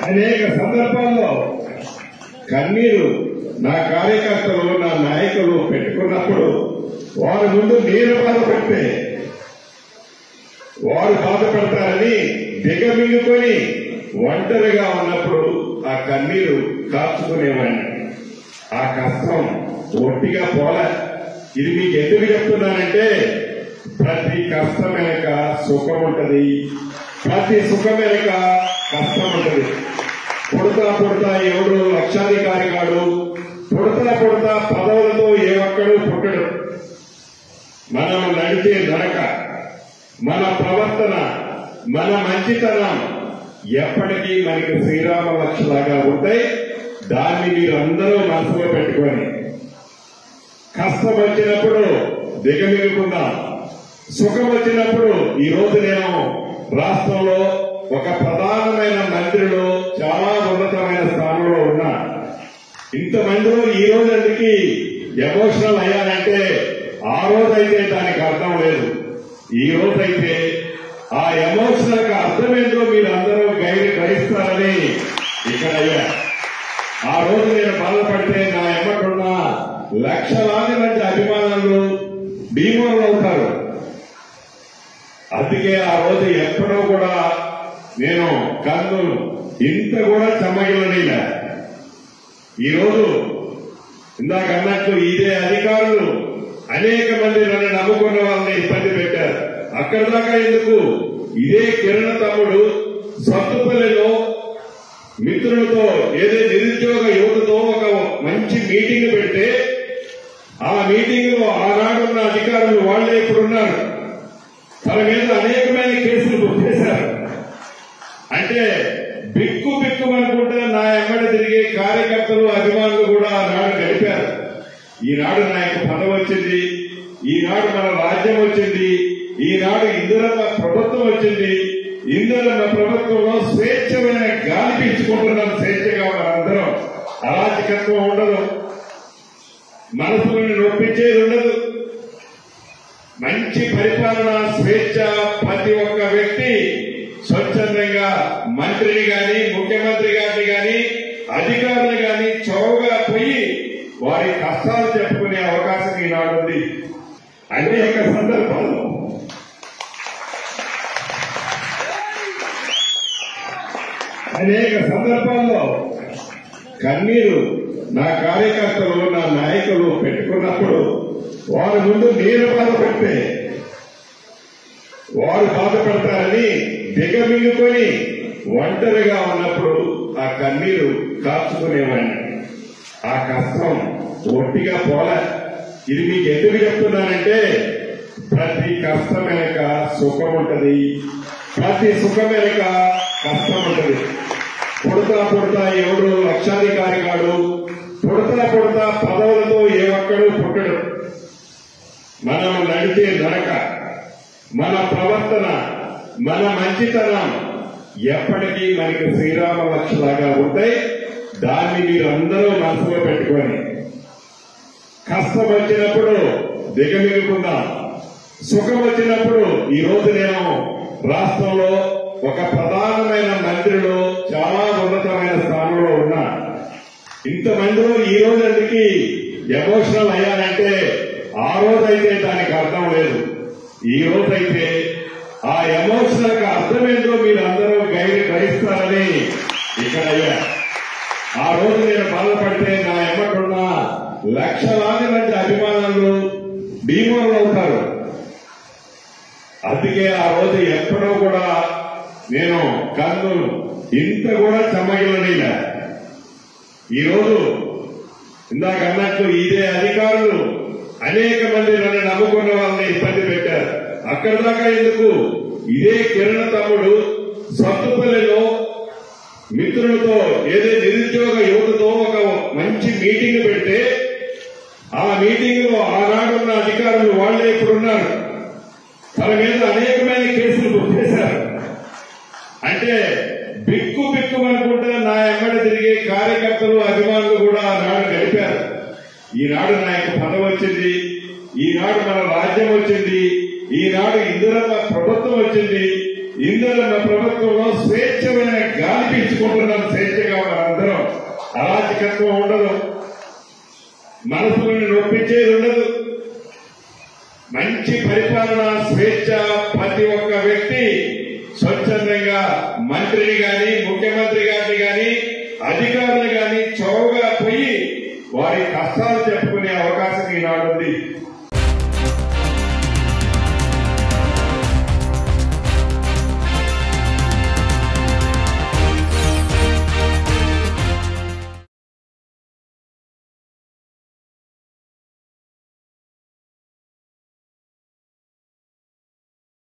అనేక సందర్భాల్లో కన్నీరు నా కార్యకర్తలు నా నాయకులు పెట్టుకున్నప్పుడు వారి ముందు నేను బాధపడితే వారు బాధపడతారని దిగమింగుకొని ఒంటరిగా ఉన్నప్పుడు ఆ కన్నీరు కార్చుకునేవాడిని ఆ కష్టం ఒట్టిగా పోలే ఇది మీకు ఎందుకు చెప్తున్నానంటే ప్రతి కష్టం వెనక సుఖం ఉంటది ప్రతి సుఖం వెనక కష్టం ఉంటది పుడతా పుడతా ఎవడు లక్షాధికారి కాడు పుడతా పుడతా పదవులతో ఏ ఒక్కడు పుట్టడు మనం నడిచే నడక మన ప్రవర్తన మన మంచితనం ఎప్పటికీ మనకి శ్రీరామ లక్షలాగా ఉంటాయి దాన్ని మీరు అందరూ మనసులో పెట్టుకొని కష్టం వచ్చినప్పుడు దిగమిగుకుందాం సుఖం వచ్చినప్పుడు ఈ రోజు నేను రాష్ట్రంలో ఒక ప్రధానమైన మంత్రిలో చాలా ఉన్నతమైన స్థానంలో ఉన్నా ఇంతమందిలో ఈ రోజు అందుకి ఎమోషనల్ అయ్యానంటే ఆ రోజైతే దానికి అర్థం లేదు ఈ రోజైతే ఆ ఎమోషనల్ కి అర్థం ఏంటో మీరు అందరూ గైడ్ గ్రహిస్తారని ఇక్కడ అయ్యా ఆ రోజు నేను బాధపడితే నా ఎమ్మకున్న లక్షలాది మంది అభిమానులు భీమలు అవుతారు అందుకే ఆ రోజు ఎప్పుడో కూడా నేను కన్ను ఇంత కూడా చెమ్మగిల్లనీలే ఈ రోజు ఇందాక అన్నట్టు ఇదే అధికారులు అనేక మంది నన్ను నమ్ముకున్న వాళ్ళని ఇబ్బంది పెట్టారు అక్కడ దాకా ఎందుకు ఇదే కిరణ్ తమ్ముడు సత్తుపల్లిలో మిత్రులతో ఏదో నిరుద్యోగ యువతతో ఒక మంచి మీటింగ్ పెడితే ఆ మీటింగ్ లో ఆనాడున్న అధికారులు వాళ్లే ఇప్పుడున్నారు తన మీద అనేకమైన కేసులు బుక్ చేశారు అంటే బిక్కు బిక్కు అనుకుంటే నా ఎమ్మడి తిరిగే కార్యకర్తలు అభిమానులు కూడా ఆనాడు గడిపారు ఈనాడు నాకు పదవి వచ్చింది ఈనాడు మన రాజ్యం వచ్చింది ఈనాడు ఇందిరమ్మ ప్రభుత్వం వచ్చింది ఇందిరమ్మ ప్రభుత్వంలో స్వేచ్ఛమైన గాలి పీల్చుకుంటున్నాం స్వేచ్ఛగా మనందరం అరాచకత్వం ఉండదు మనసులను నొప్పించేది ఉండదు మంచి పరిపాలన స్వేచ్ఛ ప్రతి ఒక్క వ్యక్తి స్వచ్ఛందంగా మంత్రిని గాని ముఖ్యమంత్రి గారిని గాని అధికారులు గాని చౌగా పోయి వారి కష్టాలు చెప్పుకునే అవకాశం ఈనాడు ఉంది అనేక సందర్భాల్లో అనేక సందర్భాల్లో కన్నీరు నా కార్యకర్తలు నా నాయకులు పెట్టుకున్నప్పుడు వారి ముందు నేను బాధపడితే వారు బాధపడతారని దిగమింగుకొని ఒంటరిగా ఉన్నప్పుడు ఆ కన్నీరు కార్చుకునేవాడిని ఆ కష్టం ఒట్టిగా పోలే ఇది మీకు ఎందుకు చెప్తున్నానంటే ప్రతి కష్టం వెనక సుఖం ఉంటది ప్రతి సుఖం వెనక కష్టం ఉంటది పుడతా పుడతా ఎవడు లక్షాధికారి కాడు పుడతా పుడతా పదవులతో ఏ ఒక్కడు పుట్టడు మనం నడిచే నడక మన ప్రవర్తన మన మంచితనం ఎప్పటికీ మనకి శ్రీరామ లక్షలాగా ఉంటాయి దాన్ని మీరు అందరూ మనసులో పెట్టుకొని కష్టం వచ్చినప్పుడు దిగమిగుకుందాం సుఖం వచ్చినప్పుడు ఈ రోజు నేను రాష్ట్రంలో ఒక ప్రధానమైన మంత్రిలో చాలా ఉన్నతమైన స్థానంలో ఉన్నా ఇంతమందిలో ఈ రోజు అందుకి ఎమోషనల్ అయ్యానంటే ఆ రోజైతే దానికి అర్థం లేదు ఈ రోజైతే ఆ ఎమోషనల్ కి అర్థం ఏంటో మీరు అందరూ గైడ్ గ్రహిస్తారని ఇక్కడ అయ్యా ఆ రోజు నేను బాధపడితే నా ఎమ్మకున్న లక్షలాది మంది అభిమానులు భీమలు అవుతారు అందుకే ఆ రోజు ఎప్పుడో కూడా నేను కన్ను ఇంత కూడా చెమ్మగిల్లనీలే ఈ రోజు ఇందాక అన్నట్టు ఇదే అధికారులు అనేక మంది నన్ను నమ్ముకున్న వాళ్ళని ఇబ్బంది పెట్టారు అక్కడ దాకా ఎందుకు ఇదే కిరణ్ తమ్ముడు సత్తుపల్లిలో మిత్రులతో ఏదో నిరుద్యోగ యువతతో ఒక మంచి మీటింగ్ పెడితే ఆ మీటింగ్ లో ఆనాడున్న అధికారులు వాళ్లే ఇప్పుడున్నారు తన మీద అనేకమైన కేసులు బుక్ చేశారు అంటే బిక్కు బిక్కు అనుకుంటే నా ఎమ్మడి తిరిగే కార్యకర్తలు అభిమానులు కూడా ఆనాడు గడిపారు ఈనాడు నాకు పదవి వచ్చింది ఈనాడు మన రాజ్యం వచ్చింది ఈనాడు ఇందిరమ్మ ప్రభుత్వం వచ్చింది ఇందులో ప్రభుత్వంలో స్వేచ్ఛమైన గాలి పీల్చుకుంటున్నాం స్వేచ్ఛగా మనందరం అరాచకత్వం ఉండదు మనసులను నొప్పించేది ఉండదు మంచి పరిపాలన స్వేచ్ఛ ప్రతి ఒక్క వ్యక్తి స్వచ్ఛందంగా మంత్రిని గాని ముఖ్యమంత్రి గారిని గాని అధికారులు గాని చౌగా పోయి వారి కష్టాలు చెప్పుకో